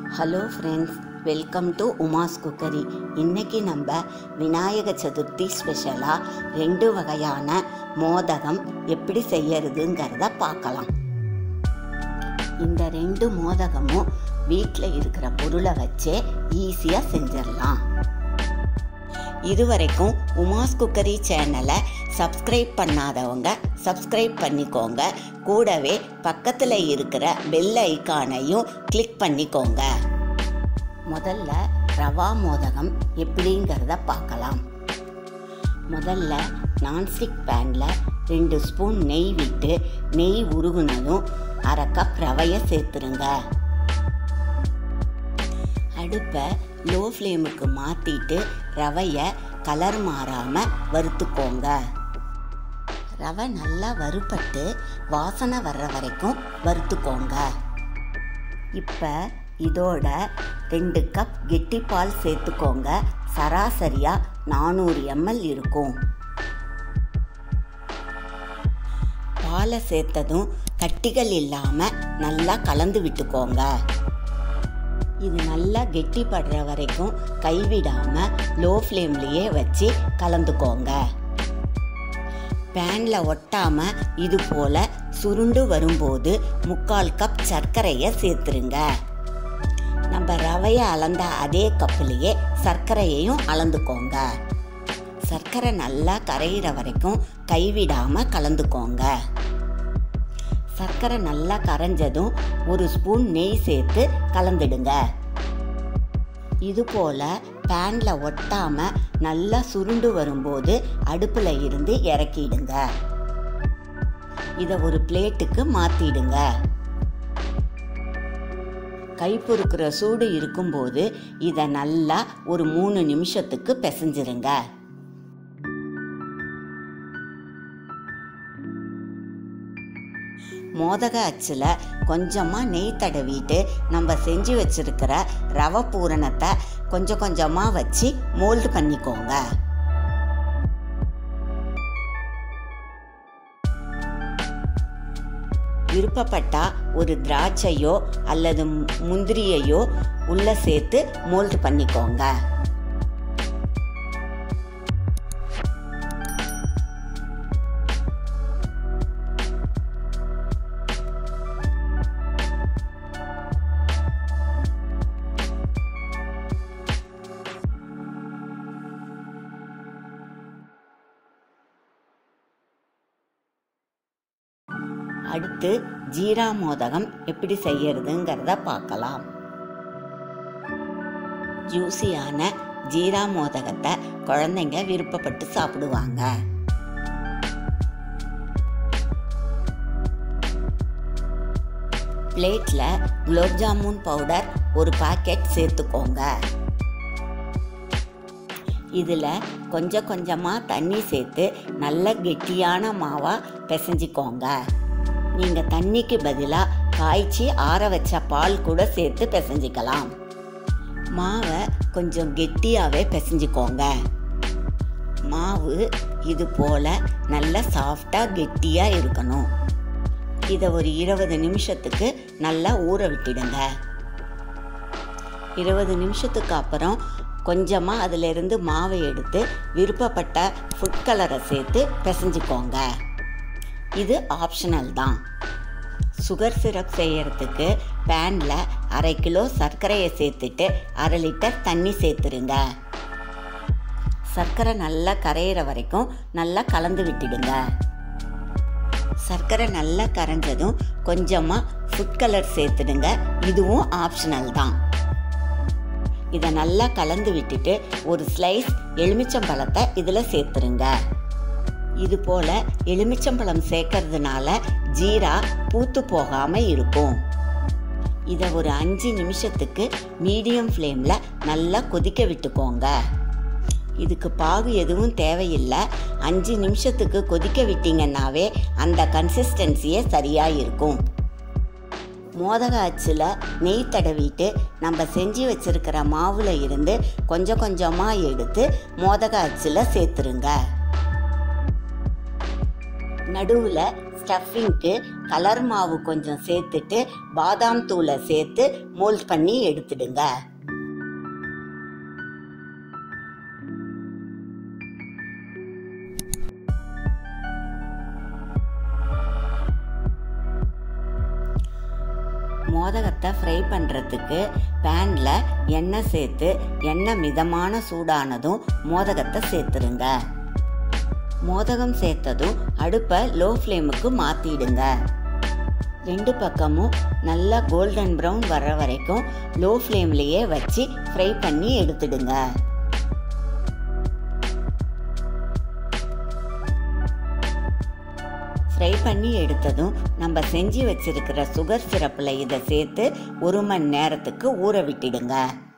hello friends welcome to Uma's cookery இன்னைக்கு நம்ம விநாயக சதுர்த்தி ஸ்பெஷலாக ரெண்டு வகையான மோதகம் எப்படி செய்யறதுங்கிறத பார்க்கலாம் இந்த ரெண்டு மோதகமும் வீட்டில் இருக்கிற பொருளை வச்சே ஈஸியாக செஞ்சிடலாம் இதுவரைக்கும் உமாஸ் குக்கரி சேனலை சப்ஸ்கிரைப் பண்ணாதவங்க சப்ஸ்கிரைப் பண்ணிக்கோங்க கூடவே பக்கத்தில் இருக்கிற பெல் ஐக்கானையும் கிளிக் பண்ணிக்கோங்க முதல்ல ரவா மோதகம் எப்படிங்கிறத பார்க்கலாம் முதல்ல நான்ஸ்டிக் பேனில் ரெண்டு ஸ்பூன் நெய் விட்டு நெய் உருகுனதும் அரை கப் ரவையை சேர்த்துருங்க அடுப்பை லோ ஃப்ளேமுக்கு மாற்றிட்டு ரவையை கலர் மாறாமல் வறுத்துக்கோங்க ரவை நல்லா வறுபட்டு வாசனை வர்ற வரைக்கும் வறுத்துக்கோங்க இப்போ இதோட ரெண்டு கப் கெட்டிப்பால் சேர்த்துக்கோங்க சராசரியாக நானூறு எம்எல் இருக்கும் பாலை சேர்த்ததும் கட்டிகள் இல்லாமல் நல்லா கலந்து விட்டுக்கோங்க இது நல்லா கெட்டிப்படுற வரைக்கும் கைவிடாமல் லோ ஃப்ளேம்லேயே வச்சு கலந்துக்கோங்க பேனில் ஒட்டாமல் இது போல் சுருண்டு வரும்போது முக்கால் கப் சர்க்கரையை சேர்த்துருங்க நம்ம ரவையை அளந்த அதே கப்புலேயே சர்க்கரையையும் அளந்துக்கோங்க சர்க்கரை நல்லா கரையிற வரைக்கும் கைவிடாமல் கலந்துக்கோங்க சர்க்கரை நல்லா கரைஞ்சதும் ஒரு ஸ்பூன் நெய் சேர்த்து கலந்துடுங்க இது போல் பேனில் ஒட்டாமல் நல்லா சுருண்டு வரும்போது அடுப்பில் இருந்து இறக்கிடுங்க இதை ஒரு பிளேட்டுக்கு மாற்றிடுங்க கை பொறுக்கிற சூடு இருக்கும்போது இதை நல்லா ஒரு மூணு நிமிஷத்துக்கு பிசைஞ்சிருங்க மோதக அச்சில் கொஞ்சமாக நெய் தடவிட்டு நம்ம செஞ்சு வச்சிருக்கிற ரவை பூரணத்தை கொஞ்சம் கொஞ்சமாக வச்சு மோல்டு பண்ணிக்கோங்க விருப்பப்பட்டா ஒரு திராட்சையோ அல்லது முந்திரியையோ உள்ள சேர்த்து மோல்டு பண்ணிக்கோங்க அடுத்து ஜீரா மோதகம் எப்படி செய்யறதுங்கிறத பார்க்கலாம் ஜூசியான ஜீரா மோதகத்தை குழந்தைங்க விருப்பப்பட்டு சாப்பிடுவாங்க பிளேட்டில் குலோப் ஜாமுன் பவுடர் ஒரு பாக்கெட் சேர்த்துக்கோங்க இதில் கொஞ்சம் கொஞ்சமாக தண்ணி சேர்த்து நல்ல கெட்டியான மாவாக பிசைஞ்சிக்கோங்க நீங்கள் தண்ணிக்கு பதிலாக காய்ச்சி ஆற வச்ச பால் கூட சேர்த்து பிசைஞ்சிக்கலாம் மாவை கொஞ்சம் கெட்டியாகவே பிசைஞ்சிக்கோங்க மாவு இது போல் நல்ல சாஃப்டாக கெட்டியாக இருக்கணும் இதை ஒரு இருபது நிமிஷத்துக்கு நல்லா ஊற விட்டுடுங்க இருபது நிமிஷத்துக்கு அப்புறம் கொஞ்சமாக அதிலிருந்து மாவை எடுத்து விருப்பப்பட்ட ஃபுட் கலரை சேர்த்து பிசைஞ்சிக்கோங்க இது ஆப்ஷனல் தான் சுகர் சிரப் செய்யறதுக்கு பேனில் அரை கிலோ சர்க்கரையை சேர்த்துட்டு அரை லிட்டர் தண்ணி சேர்த்துருங்க சர்க்கரை நல்லா கரையிற வரைக்கும் நல்லா கலந்து விட்டுடுங்க சர்க்கரை நல்லா கரைஞ்சதும் கொஞ்சமாக ஃபுட் கலர் சேர்த்துடுங்க இதுவும் ஆப்ஷனல் தான் இதை நல்லா கலந்து விட்டுட்டு ஒரு ஸ்லைஸ் எலுமிச்சம்பழத்தை இதில் சேர்த்துருங்க இது போல் எலுமிச்சம்பழம் சேர்க்கறதுனால ஜீரா பூத்து போகாமல் இருக்கும் இதை ஒரு அஞ்சு நிமிஷத்துக்கு மீடியம் ஃப்ளேமில் நல்லா கொதிக்க விட்டுக்கோங்க இதுக்கு பாகு எதுவும் தேவையில்லை அஞ்சு நிமிஷத்துக்கு கொதிக்க விட்டீங்கன்னாவே அந்த கன்சிஸ்டன்சியே சரியாக இருக்கும் மோதக அச்சில் நெய் தடவிட்டு நம்ம செஞ்சு வச்சிருக்கிற மாவில் இருந்து கொஞ்சம் கொஞ்சமாக எடுத்து மோதக அச்சில் சேர்த்துருங்க நடுவில் ஸ்டஃபிங்க்கு கலர் மாவு கொஞ்சம் சேர்த்துட்டு பாதாம் தூளை சேர்த்து மோல்ட் பண்ணி எடுத்துடுங்க மோதகத்தை ஃப்ரை பண்ணுறதுக்கு பேனில் எண்ணெய் சேர்த்து எண்ணெய் மிதமான சூடானதும் மோதகத்தை சேர்த்துருங்க மோதகம் சேர்த்ததும் அடுப்பை லோ ஃப்ளேமுக்கு மாற்றிடுங்க ரெண்டு பக்கமும் நல்லா கோல்டன் ப்ரௌன் வர்ற வரைக்கும் லோ ஃப்ளேம்லேயே வச்சு ஃப்ரை பண்ணி எடுத்துடுங்க ஃப்ரை பண்ணி எடுத்ததும் நம்ம செஞ்சு வச்சிருக்கிற சுகர் சிரப்பில் இதை சேர்த்து ஒரு மணி நேரத்துக்கு ஊற விட்டுடுங்க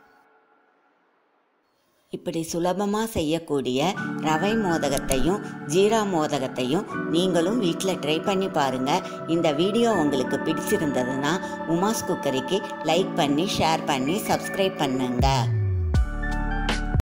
இப்படி சுலபமாக செய்யக்கூடிய ரவை மோதகத்தையும் ஜீரா மோதகத்தையும் நீங்களும் வீட்டில் ட்ரை பண்ணி பாருங்கள் இந்த வீடியோ உங்களுக்கு பிடிச்சிருந்ததுன்னா உமாஸ் குக்கரிக்கு லைக் பண்ணி ஷேர் பண்ணி சப்ஸ்கிரைப் பண்ணுங்கள்